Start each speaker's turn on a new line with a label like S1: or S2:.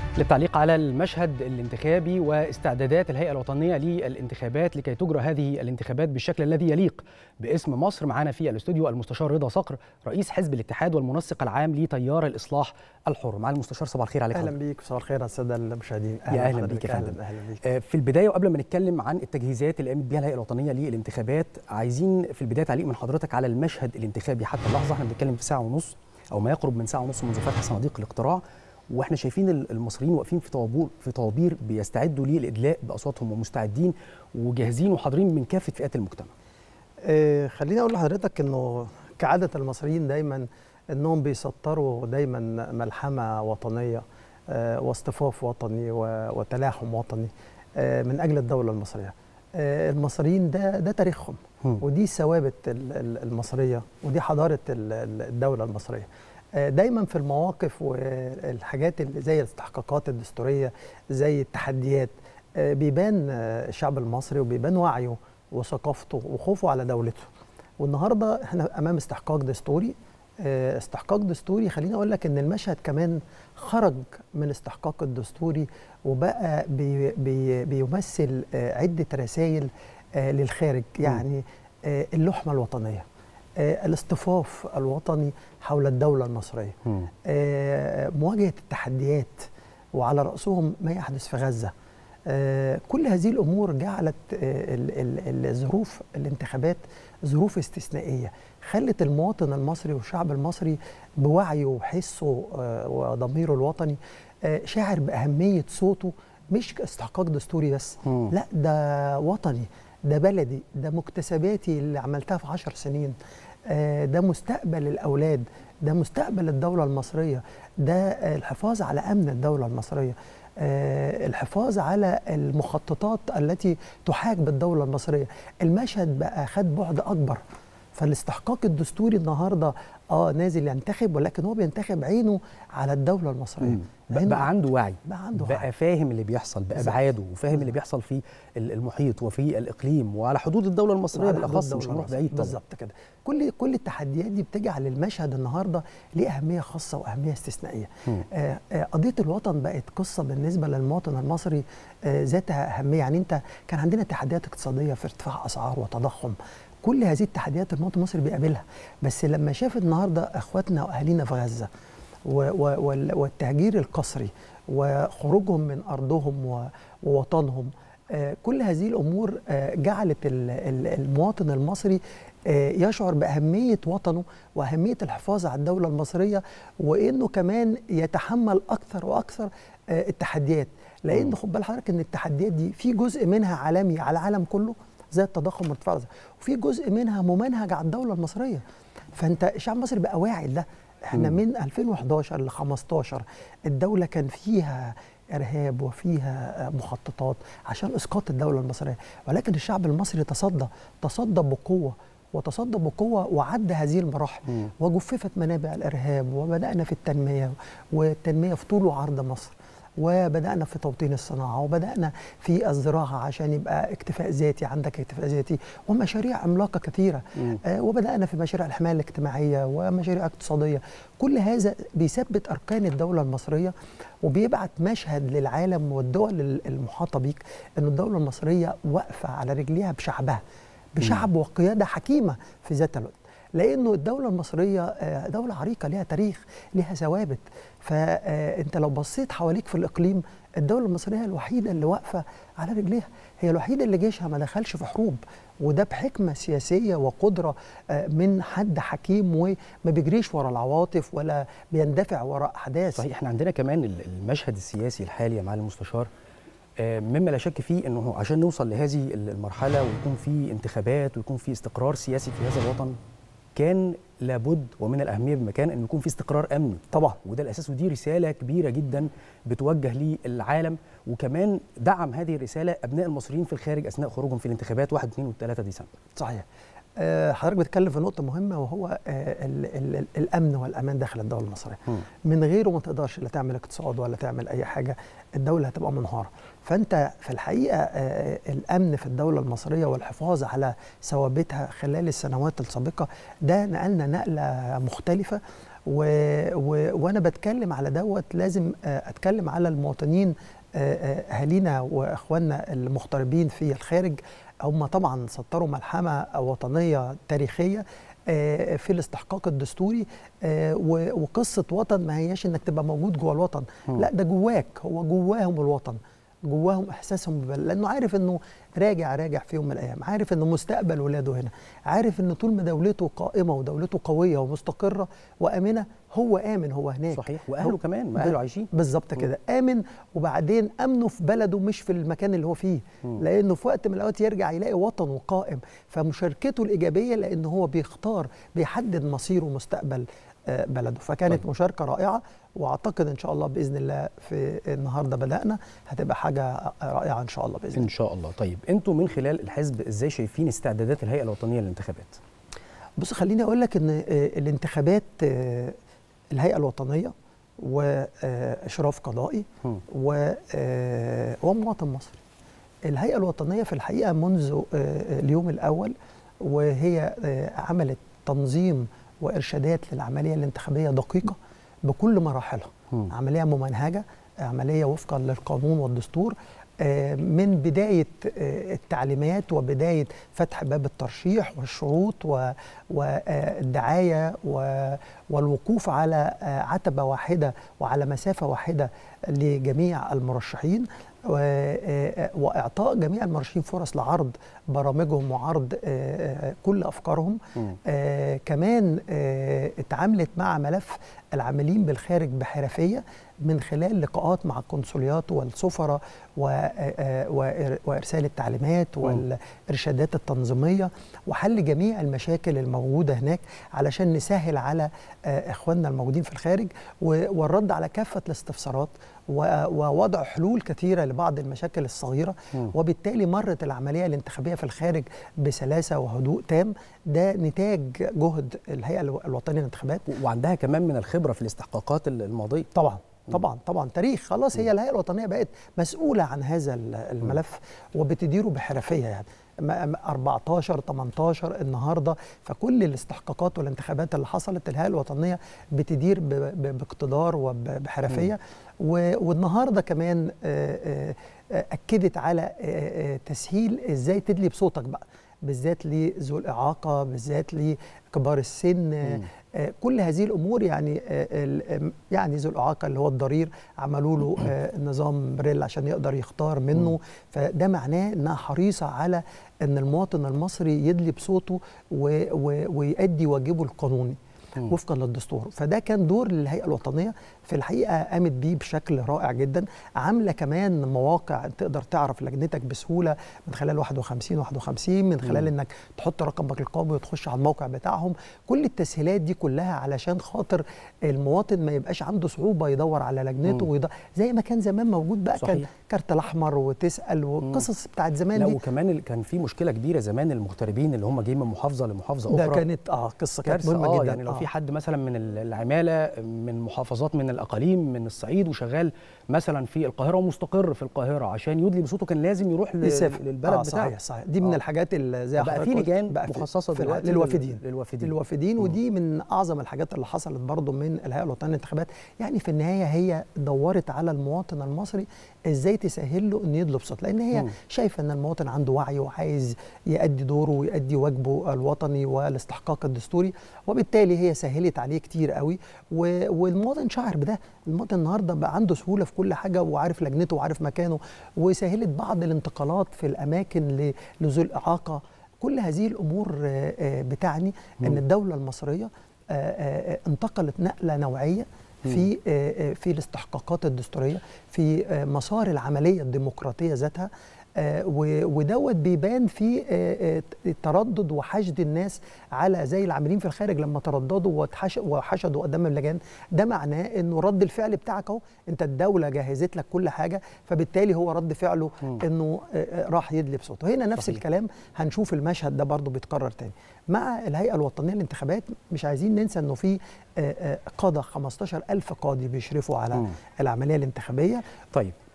S1: للتعليق على المشهد الانتخابي واستعدادات الهيئة الوطنية للانتخابات لكي تجرى هذه الانتخابات بالشكل الذي يليق باسم مصر معنا في الاستوديو المستشار رضا صقر رئيس حزب الاتحاد والمنسق العام لتيار الإصلاح الحر مع المستشار صباح الخير عليك
S2: اهلا بيك صباح الخير على الساده المشاهدين
S1: يا اهلا بيك يا فندم
S2: اهلا بيك
S1: آه، في البدايه وقبل ما نتكلم عن التجهيزات اللي قامت بها الهيئه الوطنيه للانتخابات عايزين في البدايه تعليق من حضرتك على المشهد الانتخابي حتى اللحظه احنا بنتكلم في ساعه ونص او ما يقرب من ساعه ونص منذ فتح صناديق الاقتراع واحنا شايفين المصريين واقفين في طوابير في طوابير بيستعدوا للادلاء باصواتهم ومستعدين وجاهزين وحاضرين من كافه فئات المجتمع.
S2: آه خليني اقول لحضرتك انه كعاده المصريين دايما انهم بيسطروا دايما ملحمه وطنيه آه واصطفاف وطني وتلاحم وطني آه من اجل الدوله المصريه. آه المصريين ده ده تاريخهم ودي ثوابت المصريه ودي حضاره الدوله المصريه. دايما في المواقف والحاجات اللي زي الاستحقاقات الدستوريه زي التحديات بيبان الشعب المصري وبيبان وعيه وثقافته وخوفه على دولته والنهارده احنا امام استحقاق دستوري استحقاق دستوري خليني اقول لك ان المشهد كمان خرج من الاستحقاق الدستوري وبقى بي بي بيمثل عده رسائل للخارج يعني اللحمه الوطنيه الاصطفاف الوطني حول الدولة المصرية مواجهة التحديات وعلى رأسهم ما يحدث في غزة كل هذه الأمور جعلت الظروف الانتخابات ظروف استثنائية خلت المواطن المصري والشعب المصري بوعيه وحسه وضميره الوطني شاعر بأهمية صوته مش استحقاق دستوري بس لا ده وطني ده بلدي ده مكتسباتي اللي عملتها في عشر سنين ده مستقبل الأولاد ده مستقبل الدولة المصرية ده الحفاظ على أمن الدولة المصرية الحفاظ على المخططات التي تحاك بالدولة المصرية المشهد بقى خد بعد أكبر فالاستحقاق الدستوري النهارده اه نازل ينتخب ولكن هو بينتخب عينه على الدوله المصريه
S1: بقى عنده وعي
S2: بقى عنده
S1: بقى
S2: وعي.
S1: فاهم اللي بيحصل بابعاده وفاهم اللي بيحصل في المحيط وفي الاقليم وعلى حدود الدوله المصريه بالاخص مش هنروح بعيد طبعا
S2: بالظبط كده كل كل التحديات دي بتجعل المشهد النهارده ليه اهميه خاصه واهميه استثنائيه آه آه قضيه الوطن بقت قصه بالنسبه للمواطن المصري آه ذاتها اهميه يعني انت كان عندنا تحديات اقتصاديه في ارتفاع اسعار وتضخم كل هذه التحديات المواطن المصري بيقابلها بس لما شاف النهارده اخواتنا واهالينا في غزه والتهجير القسري وخروجهم من ارضهم ووطنهم كل هذه الامور جعلت المواطن المصري يشعر باهميه وطنه واهميه الحفاظ على الدوله المصريه وانه كمان يتحمل اكثر واكثر التحديات لان خد بال حضرتك ان التحديات دي في جزء منها عالمي على العالم كله زي التضخم وارتفاع وفي جزء منها ممنهج على الدوله المصريه فانت الشعب المصري بقى واعي ده احنا من 2011 ل 15 الدوله كان فيها ارهاب وفيها مخططات عشان اسقاط الدوله المصريه ولكن الشعب المصري تصدى تصدى بقوه وتصدى بقوه وعدى هذه المراحل مم. وجففت منابع الارهاب وبدانا في التنميه والتنميه في طول وعرض مصر وبدانا في توطين الصناعه وبدانا في الزراعه عشان يبقى اكتفاء ذاتي عندك اكتفاء ذاتي ومشاريع عملاقه كثيره آه وبدانا في مشاريع الحمايه الاجتماعيه ومشاريع اقتصاديه كل هذا بيثبت اركان الدوله المصريه وبيبعت مشهد للعالم والدول المحاطه بيك ان الدوله المصريه واقفه على رجليها بشعبها بشعب وقياده حكيمه في ذات الوقت لانه الدوله المصريه دوله عريقه لها تاريخ لها ثوابت فانت لو بصيت حواليك في الاقليم الدوله المصريه الوحيده اللي واقفه على رجليها هي الوحيده اللي جيشها ما دخلش في حروب وده بحكمه سياسيه وقدره من حد حكيم وما بيجريش ورا العواطف ولا بيندفع وراء احداث
S1: صحيح احنا عندنا كمان المشهد السياسي الحالي يا معالي المستشار مما لا شك فيه انه عشان نوصل لهذه المرحله ويكون في انتخابات ويكون في استقرار سياسي في هذا الوطن كان لابد ومن الاهميه بمكان ان يكون في استقرار امني
S2: طبعا
S1: وده الاساس ودي رساله كبيره جدا بتوجه للعالم وكمان دعم هذه الرساله ابناء المصريين في الخارج اثناء خروجهم في الانتخابات 1 2 و3 ديسمبر
S2: صحيح أه حضرتك بتتكلم في نقطه مهمه وهو أه ال ال ال الامن والامان داخل الدوله المصريه م. من غيره ما تقدرش لا تعمل اقتصاد ولا تعمل اي حاجه الدوله هتبقى منهاره فانت في الحقيقه أه الامن في الدوله المصريه والحفاظ على ثوابتها خلال السنوات السابقه ده نقلنا نقله مختلفه و... و... وانا بتكلم على دوت لازم آه، اتكلم على المواطنين آه، آه، اهالينا واخواننا المغتربين في الخارج هم طبعا سطروا ملحمه وطنيه تاريخيه آه، في الاستحقاق الدستوري آه، و- وقصه وطن ما هياش انك تبقى موجود جوه الوطن
S1: مم.
S2: لا ده جواك هو جواهم الوطن جواهم احساسهم ببلد لانه عارف انه راجع راجع في يوم من الايام عارف انه مستقبل ولاده هنا عارف ان طول ما دولته قائمه ودولته قويه ومستقره وامنه هو امن هو هناك
S1: صحيح واهله
S2: هو-
S1: كمان ما اهله عايشين
S2: بالظبط كده امن وبعدين امنه في بلده مش في المكان اللي هو فيه
S1: مم.
S2: لانه في وقت من الاوقات يرجع يلاقي وطنه قائم فمشاركته الايجابيه لان هو بيختار بيحدد مصيره ومستقبل آه، بلده فكانت
S1: طيب.
S2: مشاركه رائعه واعتقد ان شاء الله باذن الله في النهارده بدانا هتبقى حاجه رائعه ان شاء الله باذن الله
S1: ان شاء الله طيب انتوا من خلال الحزب ازاي شايفين استعدادات الهيئه الوطنيه للانتخابات
S2: بص خليني اقول لك ان آه، الانتخابات آه، الهيئه الوطنيه واشراف قضائي
S1: مم.
S2: و آه، ومواطن مصري الهيئه الوطنيه في الحقيقه منذ آه، اليوم الاول وهي آه، عملت تنظيم وارشادات للعمليه الانتخابيه دقيقه بكل مراحلها
S1: مم.
S2: عمليه ممنهجه عمليه وفقا للقانون والدستور آه، من بدايه آه، التعليمات وبدايه فتح باب الترشيح والشروط و- والدعايه و- والوقوف على آه، عتبه واحده وعلى مسافه واحده لجميع المرشحين و- آه، واعطاء جميع المرشحين فرص لعرض برامجهم وعرض آه، آه، كل افكارهم
S1: مم.
S2: آه كمان آه اتعاملت مع ملف العاملين بالخارج بحرفيه من خلال لقاءات مع القنصليات والسفراء و- آه، آه، وإر- وارسال التعليمات والارشادات التنظيميه وحل جميع المشاكل الموجوده هناك علشان نسهل على آه، اخواننا الموجودين في الخارج و- والرد على كافه الاستفسارات و- ووضع حلول كثيره لبعض المشاكل الصغيره
S1: مم.
S2: وبالتالي مرت العمليه الانتخابيه في الخارج بسلاسه وهدوء تام ده نتاج جهد الهيئه الو- الوطنيه للانتخابات
S1: و- وعندها كمان من الخبره في الاستحقاقات ال- الماضيه
S2: طبعا طبعا طبعا تاريخ خلاص هي الهيئه الوطنيه بقت مسؤوله عن هذا ال- الملف وبتديره بحرفيه يعني م- م- 14 18 النهارده فكل الاستحقاقات والانتخابات اللي حصلت الهيئه الوطنيه بتدير ب- ب- باقتدار وبحرفيه و- والنهارده كمان آه، آه، آه، اكدت على آه، آه، تسهيل ازاي تدلي بصوتك بقى بالذات لذو الاعاقه بالذات لكبار السن آه،
S1: مم.
S2: آه، كل هذه الامور يعني آه، ال- آم، يعني ذو الاعاقه اللي هو الضرير عملوا له آه، نظام بريل عشان يقدر يختار منه فده معناه انها حريصه على ان المواطن المصري يدلي بصوته و- و- ويؤدي واجبه القانوني
S1: مم.
S2: وفقا للدستور فده كان دور للهيئه الوطنيه في الحقيقه قامت بيه بشكل رائع جدا عامله كمان مواقع تقدر تعرف لجنتك بسهوله من خلال 51 51 من خلال
S1: مم.
S2: انك تحط رقمك القومي وتخش على الموقع بتاعهم كل التسهيلات دي كلها علشان خاطر المواطن ما يبقاش عنده صعوبه يدور على لجنته
S1: مم.
S2: ويدور زي ما كان زمان موجود بقى كان
S1: صحيح.
S2: كارت الاحمر وتسال والقصص بتاعت زمان
S1: لا
S2: دي
S1: وكمان ال- كان في مشكله كبيره زمان المغتربين اللي هم جايين من محافظه لمحافظه
S2: ده
S1: اخرى
S2: كانت اه قصه كانت
S1: كارثه
S2: مهمه
S1: اه
S2: جدا
S1: يعني لو في حد مثلا من ال- العماله من محافظات من الاقاليم من الصعيد وشغال مثلا في القاهره ومستقر في القاهره عشان يدلي بصوته كان لازم يروح ل-
S2: يسافر
S1: للبلد
S2: آه
S1: بتاعه
S2: صحيح صحيح دي من
S1: آه.
S2: الحاجات اللي زي
S1: بقى
S2: حضرتك
S1: في
S2: قلت،
S1: لجان
S2: بقى في-
S1: مخصصه
S2: في الع-
S1: دلوقتي لل-
S2: للوافدين
S1: للوافدين
S2: للوافدين
S1: مم.
S2: ودي من اعظم الحاجات اللي حصلت برضو من الهيئه الوطنيه للانتخابات يعني في النهايه هي دورت على المواطن المصري ازاي تسهل له انه يدلب صوت لان هي
S1: مم.
S2: شايفه ان المواطن عنده وعي وعايز يؤدي دوره ويؤدي واجبه الوطني والاستحقاق الدستوري وبالتالي هي سهلت عليه كتير قوي و- والمواطن شعر بده المواطن النهارده بقى عنده سهوله في كل حاجه وعارف لجنته وعارف مكانه وسهلت بعض الانتقالات في الاماكن ل- لذوي الاعاقه كل هذه الامور آه، آه، بتعني ان
S1: مم.
S2: الدوله المصريه آه، آه، آه، انتقلت نقله نوعيه في آه، آه، في الاستحقاقات الدستوريه في آه، مسار العمليه الديمقراطيه ذاتها آه، و- ودوت بيبان في آه، آه، تردد وحشد الناس على زي العاملين في الخارج لما ترددوا واتحش- وحشدوا قدام اللجان ده معناه انه رد الفعل بتاعك اهو انت الدوله جهزت لك كل حاجه فبالتالي هو رد فعله
S1: مم.
S2: انه آه، آه، راح يدلي بصوته هنا نفس
S1: صحيح.
S2: الكلام هنشوف المشهد ده برضه بيتكرر تاني مع الهيئه الوطنيه للانتخابات مش عايزين ننسى انه في آه، آه، قاده 15000 قاضي بيشرفوا على
S1: مم.
S2: العمليه الانتخابيه
S1: طيب